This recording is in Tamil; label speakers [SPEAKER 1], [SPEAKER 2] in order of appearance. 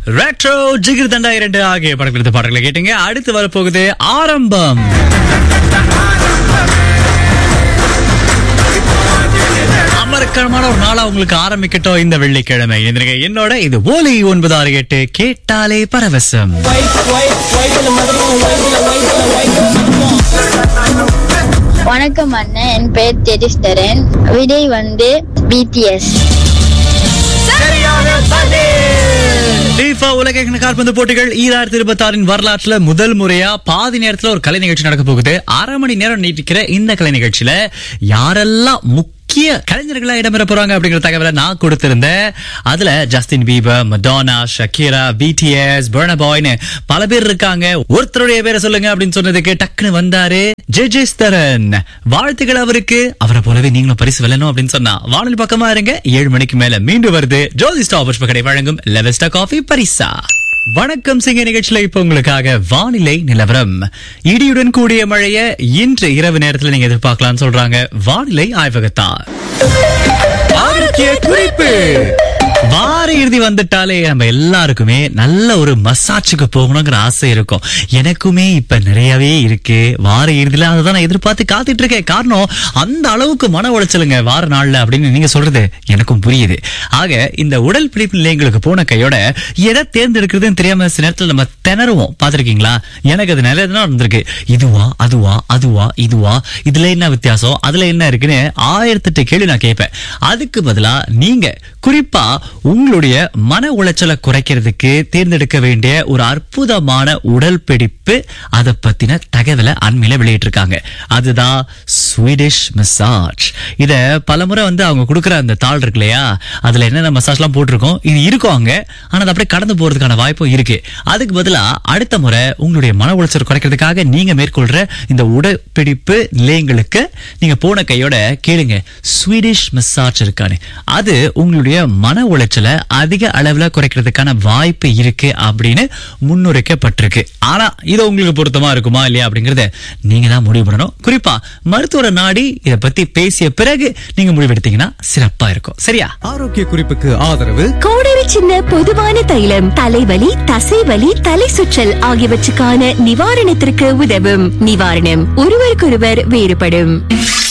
[SPEAKER 1] ரெட்ரோ ஜிகிர் தண்டா இரண்டு ஆகிய படங்களுக்கு பாடல்களை கேட்டீங்க அடுத்து வரப்போகுது ஆரம்பம் அமரக்கரமான ஒரு நாளா உங்களுக்கு ஆரம்பிக்கட்டும் இந்த வெள்ளிக்கிழமை எந்திரிங்க. என்னோட இது ஓலி ஒன்பது ஆறு எட்டு கேட்டாலே பரவசம்
[SPEAKER 2] வணக்கம் அண்ணன் என் பெயர் ஜெடிஸ்டரன் விடை வந்து பிடிஎஸ்
[SPEAKER 1] FIFA உலக கால்பந்து போட்டிகள் ஈராயிரத்தி இருபத்தி ஆறின் வரலாற்றுல முதல் முறையா பாதி நேரத்துல ஒரு கலை நிகழ்ச்சி நடக்க போகுது அரை மணி நேரம் நீட்டிக்கிற இந்த கலை நிகழ்ச்சியில யாரெல்லாம் முக்கிய கலைஞர்களா இடம்பெற போறாங்க அப்படிங்கிற தகவலை நான் கொடுத்திருந்தேன் அதுல Justin Bieber Madonna Shakira BTS பர்னபாய்னு பல பேர் இருக்காங்க ஒருத்தருடைய பேரை சொல்லுங்க அப்படின்னு சொன்னதுக்கு டக்குன்னு வந்தாரு ஜெஜேஸ்தரன் வாழ்த்துக்கள் அவருக்கு அவரை போலவே நீங்களும் பரிசு வெல்லணும் அப்படின்னு சொன்னா வானொலி பக்கமா இருங்க ஏழு மணிக்கு மேல மீண்டும் வருது ஜோதி ஸ்டாப் புஷ்ப கடை வழங்கும் லெவஸ்டா காஃபி பரிசா வணக்கம் சிங்க நிகழ்ச்சியில இப்ப உங்களுக்காக வானிலை நிலவரம் இடியுடன் கூடிய மழைய இன்று இரவு நேரத்துல நீங்க எதிர்பார்க்கலாம்னு சொல்றாங்க வானிலை ஆய்வகத்தார் ஆரோக்கிய குறிப்பு வார இறுதி வந்துட்டாலே நம்ம எல்லாருக்குமே நல்ல ஒரு மசாஜுக்கு போகணுங்கிற ஆசை இருக்கும் எனக்குமே இப்ப நிறையவே இருக்கு வார இறுதியில அதை தான் நான் எதிர்பார்த்து காத்துட்டு இருக்கேன் காரணம் அந்த அளவுக்கு மன உளைச்சலுங்க வார நாள்ல அப்படின்னு நீங்க சொல்றது எனக்கும் புரியுது ஆக இந்த உடல் பிடிப்பு நிலையங்களுக்கு போன கையோட எதை தேர்ந்தெடுக்கிறதுன்னு தெரியாம சில நேரத்துல நம்ம திணறுவோம் பாத்திருக்கீங்களா எனக்கு அது நிறைய தான் இருந்திருக்கு இதுவா அதுவா அதுவா இதுவா இதுல என்ன வித்தியாசம் அதுல என்ன இருக்குன்னு ஆயிரத்தெட்டு கேள்வி நான் கேட்பேன் அதுக்கு பதிலா நீங்க குறிப்பா உங்களுடைய மன உளைச்சலை குறைக்கிறதுக்கு தேர்ந்தெடுக்க வேண்டிய ஒரு அற்புதமான உடல் பிடிப்பு அதை பத்தின தகவலை அண்மையில வெளியிட்டிருக்காங்க அதுதான் ஸ்வீடிஷ் மசாஜ் இத பலமுறை வந்து அவங்க கொடுக்குற அந்த தாள் இருக்கு இல்லையா அதுல என்னென்ன மசாஜ்லாம் போட்டிருக்கோம் இது இருக்கும் அங்க ஆனா அது அப்படியே கடந்து போறதுக்கான வாய்ப்பும் இருக்கு அதுக்கு பதிலா அடுத்த முறை உங்களுடைய மன உளைச்சல் குறைக்கிறதுக்காக நீங்க மேற்கொள்ற இந்த உடற்பிடிப்பு நிலையங்களுக்கு நீங்க போன கையோட கேளுங்க ஸ்வீடிஷ் மசாஜ் இருக்கானு அது உங்களுடைய மன உளைச்சலை அதிக அளவுல குறைக்கிறதுக்கான வாய்ப்பு இருக்கு அப்படின்னு முன்னுரைக்கப்பட்டிருக்கு ஆனா இது உங்களுக்கு பொருத்தமா இருக்குமா இல்லையா அப்படிங்கறத நீங்க தான் முடிவு பண்ணணும் குறிப்பா மருத்துவரை நாடி இத பத்தி பேசிய பிறகு நீங்க முடிவெடுத்தீங்கன்னா சிறப்பா இருக்கும் சரியா
[SPEAKER 3] ஆரோக்கிய குறிப்புக்கு ஆதரவு
[SPEAKER 4] கோடரி சின்ன பொதுவான தைலம் தலைவலி தசைவலி தலை சுற்றல் ஆகியவற்றுக்கான நிவாரணத்திற்கு உதவும் நிவாரணம் ஒருவருக்கொருவர் வேறுபடும்